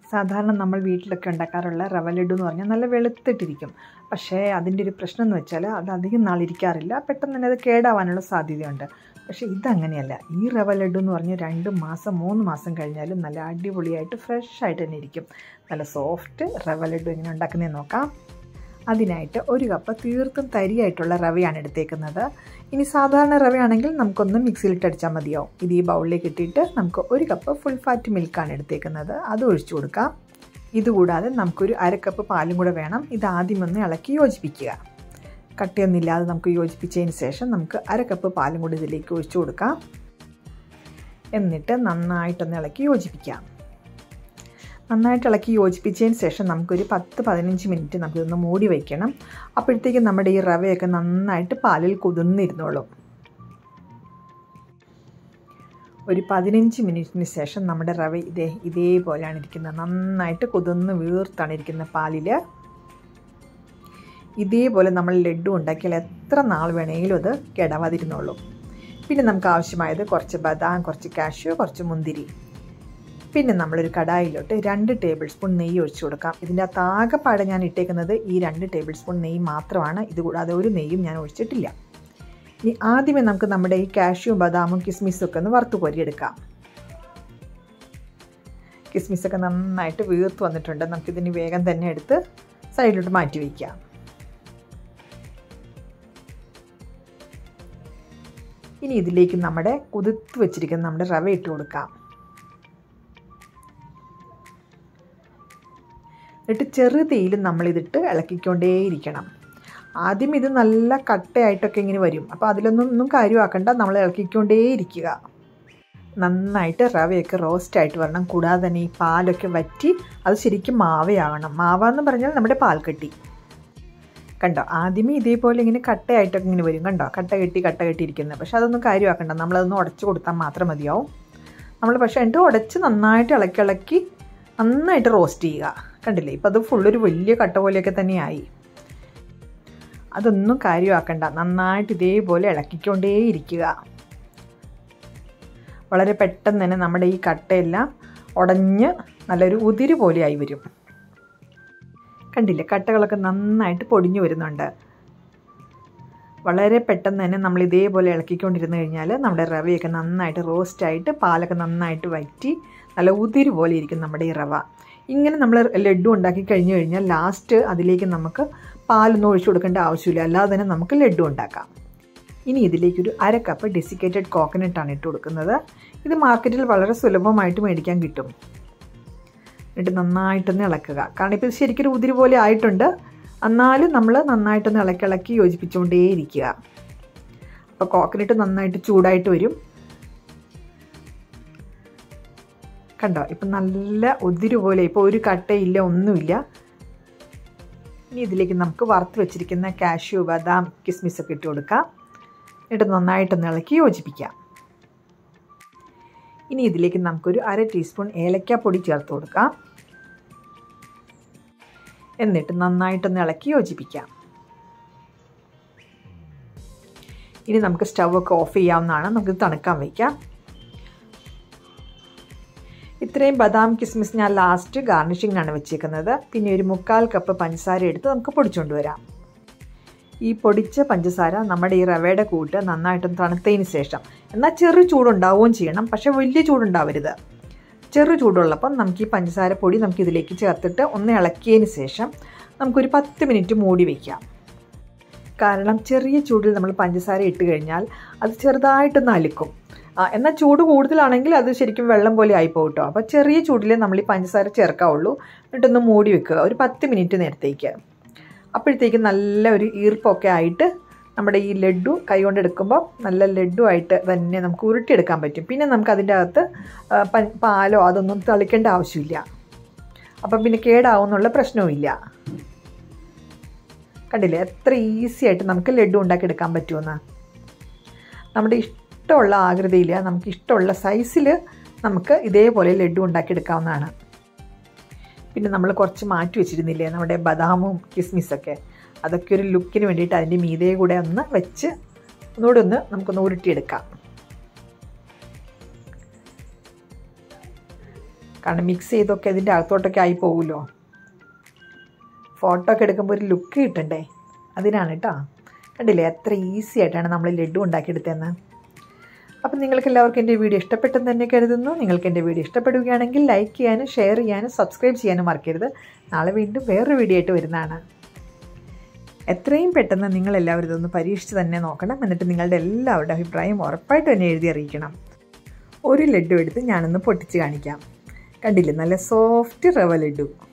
സാധാരണ നമ്മൾ വീട്ടിലൊക്കെ ഉണ്ടാക്കാറുള്ള റവ ലഡു എന്ന് പറഞ്ഞാൽ നല്ല വെളുത്തിട്ടിരിക്കും പക്ഷേ അതിൻ്റെ ഒരു പ്രശ്നം എന്ന് വെച്ചാൽ അത് അധികം നാളിരിക്കാറില്ല പെട്ടെന്ന് തന്നെ അത് കേടാവാനുള്ള സാധ്യതയുണ്ട് പക്ഷേ ഇതങ്ങനെയല്ല ഈ റവ ലഡു എന്ന് പറഞ്ഞാൽ രണ്ട് മാസം മൂന്ന് മാസം കഴിഞ്ഞാലും നല്ല അടിപൊളിയായിട്ട് ഫ്രഷ് ആയിട്ട് തന്നെ ഇരിക്കും നല്ല സോഫ്റ്റ് റവ ലഡു എങ്ങനെ ഉണ്ടാക്കുന്നതെന്ന് നോക്കാം അതിനായിട്ട് ഒരു കപ്പ് തീർത്തും തരിയായിട്ടുള്ള റവയാണ് എടുത്തേക്കുന്നത് ഇനി സാധാരണ റവയാണെങ്കിൽ നമുക്കൊന്ന് മിക്സിയിലിട്ട് അടിച്ചാൽ മതിയാവും ഇത് ഈ ബൗളിലേക്ക് ഇട്ടിട്ട് നമുക്ക് ഒരു കപ്പ് ഫുൾ ഫാറ്റ് മിൽക്കാണ് എടുത്തേക്കുന്നത് അത് ഒഴിച്ചു കൊടുക്കാം ഇതുകൂടാതെ നമുക്കൊരു അര കപ്പ് പാലും കൂടെ വേണം ഇത് ആദ്യം ഒന്ന് ഇളക്കി യോജിപ്പിക്കുക കട്ടയൊന്നുമില്ലാതെ നമുക്ക് യോജിപ്പിച്ചതിന് ശേഷം നമുക്ക് അര കപ്പ് പാലും കൂടി ഇതിലേക്ക് ഒഴിച്ചു കൊടുക്കാം എന്നിട്ട് നന്നായിട്ടൊന്ന് ഇളക്കി യോജിപ്പിക്കാം നന്നായിട്ട് ഇളക്കി യോജിപ്പിച്ചതിന് ശേഷം നമുക്കൊരു പത്ത് പതിനഞ്ച് മിനിറ്റ് നമുക്കിതൊന്ന് മൂടി വയ്ക്കണം അപ്പോഴത്തേക്കും നമ്മുടെ ഈ റവയൊക്കെ നന്നായിട്ട് പാലിൽ കുതിർന്നിരുന്നോളും ഒരു പതിനഞ്ച് മിനിറ്റിന് ശേഷം നമ്മുടെ റവ ഇതേ ഇതേപോലെയാണ് ഇരിക്കുന്നത് നന്നായിട്ട് കുതിർന്ന് വീർത്താണ് ഇരിക്കുന്നത് പാലിൽ ഇതേപോലെ നമ്മൾ ലഡു ഉണ്ടാക്കിയാൽ എത്ര നാൾ വേണമെങ്കിലും അത് കേടാവാതിരുന്നുള്ളൂ പിന്നെ നമുക്ക് ആവശ്യമായത് കുറച്ച് ബദാം കുറച്ച് കാഷ്യൂ കുറച്ച് മുന്തിരി പിന്നെ നമ്മളൊരു കടായിലോട്ട് രണ്ട് ടേബിൾ സ്പൂൺ നെയ്യ് ഒഴിച്ചു കൊടുക്കാം ഇതിൻ്റെ അകത്ത് ആകെപ്പാടെ ഞാൻ ഇട്ടേക്കുന്നത് ഈ രണ്ട് ടേബിൾ സ്പൂൺ നെയ്യ് മാത്രമാണ് ഇതുകൂടാതെ ഒരു നെയ്യും ഞാൻ ഒഴിച്ചിട്ടില്ല ഇനി ആദ്യമേ നമുക്ക് നമ്മുടെ ഈ കാഷ്യും ബദാമും കിസ്മിസും ഒക്കെ ഒന്ന് വറുത്ത് കോരിയെടുക്കാം കിസ്മിസൊക്കെ നന്നായിട്ട് വീർത്ത് വന്നിട്ടുണ്ട് നമുക്കിതിന് വേഗം തന്നെ എടുത്ത് സൈഡിലോട്ട് മാറ്റി വയ്ക്കാം ഇനി ഇതിലേക്ക് നമ്മുടെ കുതിർത്ത് വെച്ചിരിക്കുന്ന നമ്മുടെ റവ ഇട്ട് കൊടുക്കാം എന്നിട്ട് ചെറുതീയിൽ നമ്മളിതിട്ട് ഇളക്കിക്കൊണ്ടേയിരിക്കണം ആദ്യം ഇത് നല്ല കട്ടയായിട്ടൊക്കെ ഇങ്ങനെ വരും അപ്പോൾ അതിലൊന്നും ഒന്നും കാര്യമാക്കണ്ട നമ്മൾ ഇളക്കിക്കൊണ്ടേയിരിക്കുക നന്നായിട്ട് റവയൊക്കെ റോസ്റ്റായിട്ട് വരണം കൂടാതെ തന്നെ ഈ പാലൊക്കെ വറ്റി അത് ശരിക്കും മാവയാവണം മാവെന്ന് പറഞ്ഞാൽ നമ്മുടെ പാൽക്കട്ടി കണ്ടോ ആദ്യമേ ഇതേപോലെ ഇങ്ങനെ കട്ടയായിട്ടൊക്കെ ഇങ്ങനെ വരും കണ്ടോ കട്ട കെട്ടി കട്ട കെട്ടിയിരിക്കുന്നത് പക്ഷെ അതൊന്നും കാര്യമാക്കണ്ട നമ്മളതൊന്ന് ഉടച്ച് കൊടുത്താൽ മാത്രം മതിയാവും നമ്മൾ പക്ഷേ എന്നിട്ട് ഉടച്ച് നന്നായിട്ട് ഇളക്കി ഇളക്കി നന്നായിട്ട് റോസ്റ്റ് ചെയ്യുക കണ്ടില്ലേ ഇപ്പം അത് ഫുള്ളൊരു വലിയ കട്ട പോലെയൊക്കെ തന്നെയായി അതൊന്നും കാര്യമാക്കണ്ട നന്നായിട്ട് ഇതേപോലെ ഇളക്കിക്കൊണ്ടേ ഇരിക്കുക വളരെ പെട്ടെന്ന് തന്നെ നമ്മുടെ ഈ കട്ടയെല്ലാം ഉടഞ്ഞ് നല്ലൊരു ഉതിര് പോലെയായി വരും കണ്ടില്ലേ കട്ടകളൊക്കെ നന്നായിട്ട് പൊടിഞ്ഞു വരുന്നുണ്ട് വളരെ പെട്ടെന്ന് തന്നെ നമ്മൾ ഇതേപോലെ ഇളക്കിക്കൊണ്ടിരുന്ന് കഴിഞ്ഞാൽ നമ്മുടെ റവയൊക്കെ നന്നായിട്ട് റോസ്റ്റായിട്ട് പാലൊക്കെ നന്നായിട്ട് വറ്റി നല്ല ഉതിര് പോലെ ഇരിക്കും നമ്മുടെ ഈ റവ ഇങ്ങനെ നമ്മൾ ലഡു ഉണ്ടാക്കി കഴിഞ്ഞ് കഴിഞ്ഞാൽ ലാസ്റ്റ് അതിലേക്ക് നമുക്ക് പാലൊന്നും ഒഴിച്ചു കൊടുക്കേണ്ട ആവശ്യമില്ല അല്ലാതെ തന്നെ നമുക്ക് ലഡു ഉണ്ടാക്കാം ഇനി ഇതിലേക്കൊരു അര കപ്പ് ഡെസിക്കേറ്റഡ് കോക്കനട്ടാണ് ഇട്ട് കൊടുക്കുന്നത് ഇത് മാർക്കറ്റിൽ വളരെ സുലഭമായിട്ട് മേടിക്കാൻ കിട്ടും എന്നിട്ട് നന്നായിട്ടൊന്ന് ഇളക്കുക കാരണം ഇപ്പോൾ ശരിക്കും ഒരു ഉതിരി പോലെ ആയിട്ടുണ്ട് എന്നാലും നമ്മൾ നന്നായിട്ടൊന്ന് ഇളക്കി ഇളക്കി യോജിപ്പിച്ചുകൊണ്ടേയിരിക്കുക അപ്പോൾ കോക്കനട്ട് നന്നായിട്ട് ചൂടായിട്ട് വരും കണ്ടോ ഇപ്പം നല്ല ഉതിരി പോലെ ഇപ്പോൾ ഒരു കട്ടയില്ല ഒന്നുമില്ല ഇനി ഇതിലേക്ക് നമുക്ക് വറുത്ത് വെച്ചിരിക്കുന്ന കാഷ്യൂ ബദാം കിസ്മിസ് ഒക്കെ ഇട്ട് കൊടുക്കാം എന്നിട്ട് നന്നായിട്ടൊന്ന് ഇളക്കി യോജിപ്പിക്കാം ഇനി ഇതിലേക്ക് നമുക്കൊരു അര ടീസ്പൂൺ ഏലക്കാപ്പൊടി ചേർത്ത് കൊടുക്കാം എന്നിട്ട് നന്നായിട്ടൊന്ന് ഇളക്കി യോജിപ്പിക്കാം ഇനി നമുക്ക് സ്റ്റവ് ഒക്കെ ഓഫ് ചെയ്യാവുന്നതാണ് നമുക്ക് തണുക്കാൻ വയ്ക്കാം ഇത്രയും ബദാം കിസ്മിസ് ഞാൻ ലാസ്റ്റ് ഗാർണിഷിങ്ങിനാണ് വെച്ചേക്കുന്നത് പിന്നെ ഒരു മുക്കാൽ കപ്പ് പഞ്ചസാര എടുത്ത് നമുക്ക് പൊടിച്ചുകൊണ്ട് വരാം ഈ പൊടിച്ച പഞ്ചസാര നമ്മുടെ ഈ റവയുടെ കൂട്ട് നന്നായിട്ടും തണുത്തതിന് ശേഷം എന്നാൽ ചെറു ചൂടുണ്ടാവുകയും ചെയ്യണം പക്ഷേ വലിയ ചൂടുണ്ടാവരുത് ചെറു ചൂടുള്ളപ്പം നമുക്ക് ഈ പഞ്ചസാര പൊടി നമുക്ക് ഇതിലേക്ക് ചേർത്തിട്ട് ഒന്ന് ഇളക്കിയതിന് ശേഷം നമുക്കൊരു പത്ത് മിനിറ്റ് മൂടി വയ്ക്കാം കാരണം ചെറിയ ചൂടിൽ നമ്മൾ പഞ്ചസാര ഇട്ട് കഴിഞ്ഞാൽ അത് ചെറുതായിട്ടൊന്ന് അലുക്കും എന്നാൽ ചൂട് കൂടുതലാണെങ്കിൽ അത് ശരിക്കും വെള്ളം പോലെ ആയിപ്പോകും കേട്ടോ അപ്പോൾ ചെറിയ ചൂടിൽ നമ്മൾ ഈ പഞ്ചസാര ചേർക്കാവുള്ളൂ എന്നിട്ടൊന്ന് മൂടി വെക്കുക ഒരു പത്ത് മിനിറ്റ് നേരത്തേക്ക് അപ്പോഴത്തേക്ക് നല്ല ഒരു ഈർപ്പമൊക്കെ ആയിട്ട് നമ്മുടെ ഈ ലഡു കൈകൊണ്ട് എടുക്കുമ്പോൾ നല്ല ലഡു ആയിട്ട് തന്നെ നമുക്ക് ഉരുട്ടിയെടുക്കാൻ പറ്റും പിന്നെ നമുക്ക് അതിൻ്റെ അകത്ത് പാലോ അതൊന്നും തളിക്കേണ്ട ആവശ്യമില്ല അപ്പം പിന്നെ കേടാവുന്നുള്ള പ്രശ്നവുമില്ല കണ്ടില്ലേ എത്ര ഈസി ആയിട്ട് നമുക്ക് ലഡു ഉണ്ടാക്കിയെടുക്കാൻ പറ്റുമെന്ന് നമ്മുടെ ഇഷ്ടമുള്ള ആകൃതിയിൽ നമുക്ക് ഇഷ്ടമുള്ള സൈസിൽ നമുക്ക് ഇതേപോലെ ലഡു ഉണ്ടാക്കിയെടുക്കാവുന്നതാണ് പിന്നെ നമ്മൾ കുറച്ച് മാറ്റി വെച്ചിരുന്നില്ലേ നമ്മുടെ ബദാമും കിസ്മിസൊക്കെ അതൊക്കെ ഒരു ലുക്കിന് വേണ്ടിയിട്ട് അതിൻ്റെ മീതേ കൂടെ ഒന്ന് വെച്ച് ഒന്നുകൂടെ ഒന്ന് നമുക്കൊന്ന് ഉരുട്ടിയെടുക്കാം കാരണം മിക്സ് ചെയ്തൊക്കെ ഇതിൻ്റെ അകത്തോട്ടൊക്കെ ആയി പോകുമല്ലോ ഫോട്ടോ ഒക്കെ എടുക്കുമ്പോൾ ഒരു ലുക്ക് കിട്ടണ്ടേ അതിനാണ് കേട്ടോ കണ്ടില്ലേ എത്ര ഈസി ആയിട്ടാണ് നമ്മൾ ലഡു ഉണ്ടാക്കിയെടുത്തതെന്ന് അപ്പം നിങ്ങൾക്ക് എല്ലാവർക്കും എൻ്റെ വീഡിയോ ഇഷ്ടപ്പെട്ടെന്ന് തന്നെ കരുതുന്നു നിങ്ങൾക്ക് എൻ്റെ വീഡിയോ ഇഷ്ടപ്പെടുകയാണെങ്കിൽ ലൈക്ക് ചെയ്യാനും ഷെയർ ചെയ്യാനും സബ്സ്ക്രൈബ് ചെയ്യാനും മറക്കരുത് നാളെ വീണ്ടും വേറൊരു വീഡിയോ ആയിട്ട് വരുന്നതാണ് എത്രയും പെട്ടെന്ന് നിങ്ങൾ എല്ലാവരും ഇതൊന്ന് പരീക്ഷിച്ച് തന്നെ നോക്കണം എന്നിട്ട് നിങ്ങളുടെ എല്ലാവരുടെ അഭിപ്രായം ഉറപ്പായിട്ടും എന്നെ എഴുതി അറിയിക്കണം ഒരു ലഡു എടുത്ത് ഞാനൊന്ന് പൊട്ടിച്ച് കാണിക്കാം കണ്ടില്ലേ നല്ല സോഫ്റ്റ് റവ ലഡു